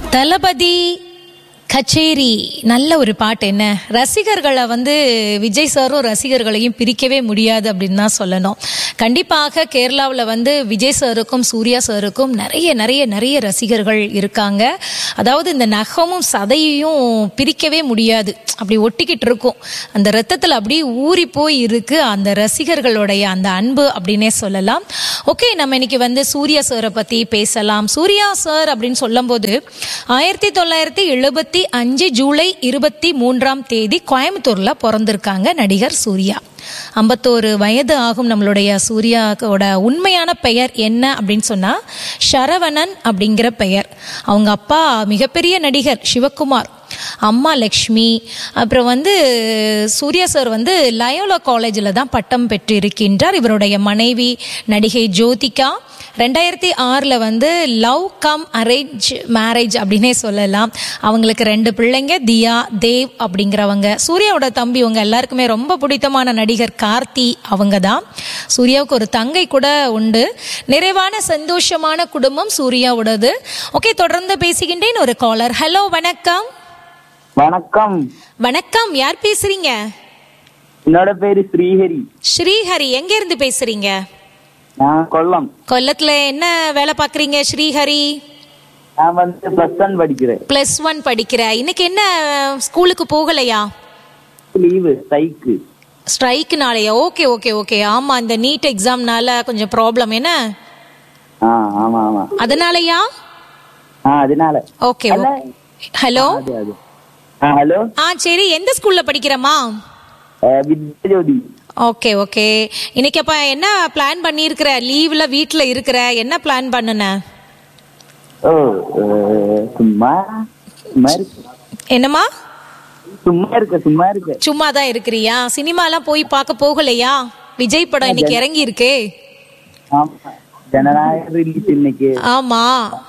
தளபதி கச்சேரி நல்ல ஒரு பாட்டு என்ன ரசிகர்களை வந்து விஜய் சாரும் ரசிகர்களையும் பிரிக்கவே முடியாது அப்படின்னு தான் சொல்லணும் கண்டிப்பாக கேரளாவில் வந்து விஜய் சாருக்கும் சூர்யா சாருக்கும் நிறைய நிறைய நிறைய ரசிகர்கள் இருக்காங்க அதாவது இந்த நகமும் சதையையும் பிரிக்கவே முடியாது அப்படி ஒட்டிக்கிட்டு இருக்கும் அந்த ரத்தத்தில் அப்படியே ஊறி போய் இருக்கு அந்த ரசிகர்களுடைய அந்த அன்பு அப்படின்னே சொல்லலாம் ஓகே நம்ம இன்னைக்கு வந்து சூர்யா சாரை பற்றி பேசலாம் சூர்யா சார் அப்படின்னு சொல்லும்போது ஆயிரத்தி தொள்ளாயிரத்தி எழுபத்தி அஞ்சு ஜூலை இருபத்தி மூன்றாம் தேதி கோயம்புத்தூர்ல பிறந்திருக்காங்க நடிகர் சூர்யா ஐம்பத்தோரு வயது ஆகும் நம்மளுடைய சூர்யாவோட உண்மையான பெயர் என்ன அப்படின்னு சொன்னா சரவணன் அப்படிங்கிற பெயர் அவங்க அப்பா மிகப்பெரிய நடிகர் சிவகுமார் அம்மா லக்ஷ்மி அப்புறம் வந்து சூர்யா சார் வந்து லயோலா காலேஜில் தான் பட்டம் பெற்றிருக்கின்றார் இவருடைய மனைவி நடிகை ஜோதிகா ரெண்டாயிரத்தி ஆறில் வந்து லவ் கம் அரேஞ்ச் மேரேஜ் அப்படின்னே சொல்லலாம் அவங்களுக்கு ரெண்டு பிள்ளைங்க தியா தேவ் அப்படிங்கிறவங்க சூர்யாவோட தம்பி இவங்க எல்லாருக்குமே ரொம்ப பிடித்தமான நடிகர் கார்த்தி அவங்க தான் சூர்யாவுக்கு ஒரு தங்கை கூட உண்டு நிறைவான சந்தோஷமான குடும்பம் சூர்யாவோடது ஓகே தொடர்ந்து பேசுகின்றேன் ஒரு காலர் ஹலோ வணக்கம் வணக்கம் வணக்கம் யார் பேசுறீங்க என்னோட பேரு ஸ்ரீஹரி ஸ்ரீஹரி எங்க இருந்து பேசுறீங்க நான் கொல்லம் கொல்லத்துல என்ன வேலை பாக்குறீங்க ஸ்ரீஹரி நான் வந்து பிளஸ் ஒன் படிக்கிறேன் பிளஸ் ஒன் படிக்கிற இன்னைக்கு என்ன ஸ்கூலுக்கு போகலையா லீவு ஸ்ட்ரைக்கு ஸ்ட்ரைக்குனாலயா ஓகே ஓகே ஓகே ஆமா இந்த நீட் எக்ஸாம்னால கொஞ்சம் ப்ராப்ளம் என்ன ஆ ஆமா ஆமா அதனாலயா ஆ அதனால ஓகே ஹலோ அது அது ஆ ஹலோ ஆ சரி எந்த ஸ்கூல்ல படிக்கிறமா வித்யாஜோதி ஓகே ஓகே இன்னைக்கு அப்ப என்ன பிளான் பண்ணியிருக்கிற லீவ்ல வீட்ல இருக்கிற என்ன பிளான் பண்ணுன ஓ அஹ், சும்மா சும்மா இருக்கு என்னம்மா சும்மா இருக்க சும்மா இருக்க சும்மா தான் இருக்கிறியா சினிமாலாம் போய் பார்க்க போகலையா விஜய் படம் இன்னைக்கு இறங்கி இருக்கே ஆமா ஜனநாயக ரிலீஸ் இன்னைக்கு ஆமா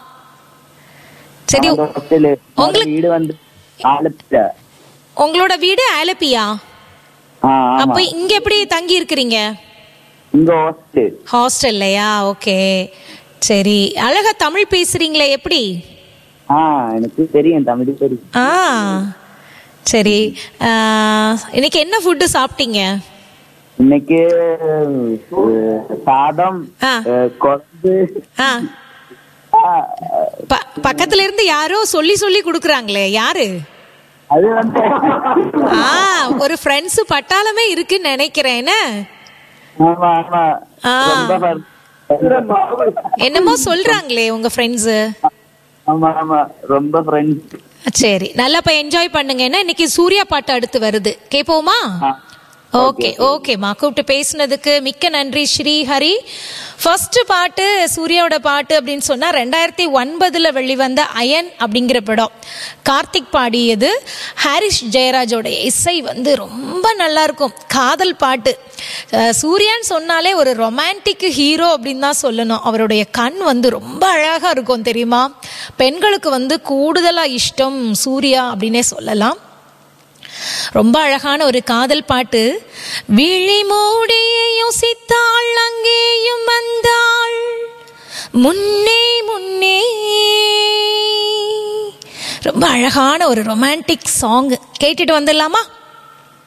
சரி அந்த hostel, என்னோட உங்களுக்கு- வீடு வந்து ஆலப்புழா உங்களோட வீடு ஆலப்பியா ஆ ஆமா அப்ப இங்க எப்படி தங்கி இருக்கிறீங்க இங்க ஹாஸ்டல் ஹாஸ்டல்லையா ஓகே சரி அழகா தமிழ் பேசுறீங்களே எப்படி ஆ எனக்கு தெரியும் தமிழ் தெரியும் ஆ சரி ஆ, இன்னைக்கு என்ன ஃபுட்டு சாப்பிட்டீங்க இன்னைக்கு அஹ், சாதம் ஆ. அஹ், குழம்பு ஆ ஆ, ப- பக்கத்துல இருந்து யாரோ சொல்லி சொல்லி கொடுக்குறாங்களே யாரு அது வந்து ஆ ஒரு ஃப்ரெண்ட்ஸ் பட்டாளமே இருக்குன்னு நினைக்கிறேன் என்ன? ஆமா ஆமா ஆ. ரொம்ப fun. என்னமோ சொல்றாங்களே உங்க ஃப்ரெண்ட்ஸ் ஆமா ஆமா ரொம்ப ஃப்ரெண்ட்ஸ் சரி நல்லா போய் என்ஜாய் பண்ணுங்க என்ன இன்னைக்கு சூர்யா பாட்டு அடுத்து வருது கேப்போமா ஓகே ஓகேம்மா கூப்பிட்டு பேசுனதுக்கு மிக்க நன்றி ஸ்ரீஹரி ஃபர்ஸ்ட் பாட்டு சூர்யாவோட பாட்டு அப்படின்னு சொன்னா ரெண்டாயிரத்தி ஒன்பதுல வெளிவந்த அயன் அப்படிங்கிற படம் கார்த்திக் பாடியது ஹாரிஸ் ஜெயராஜோட இசை வந்து ரொம்ப நல்லா இருக்கும் காதல் பாட்டு அஹ் சூர்யான்னு சொன்னாலே ஒரு ரொமான்டிக் ஹீரோ அப்படின்னு தான் சொல்லணும் அவருடைய கண் வந்து ரொம்ப அழகா இருக்கும் தெரியுமா பெண்களுக்கு வந்து கூடுதலா இஷ்டம் சூர்யா அப்படின்னே சொல்லலாம் ரொம்ப அழகான ஒரு காதல் பாட்டு விழி மூடிய யோசித்தாள் அங்கேயும் வந்தாள் முன்னே முன்னே ரொம்ப அழகான ஒரு ரொமான்டிக் சாங் கேட்டுட்டு வந்துடலாமா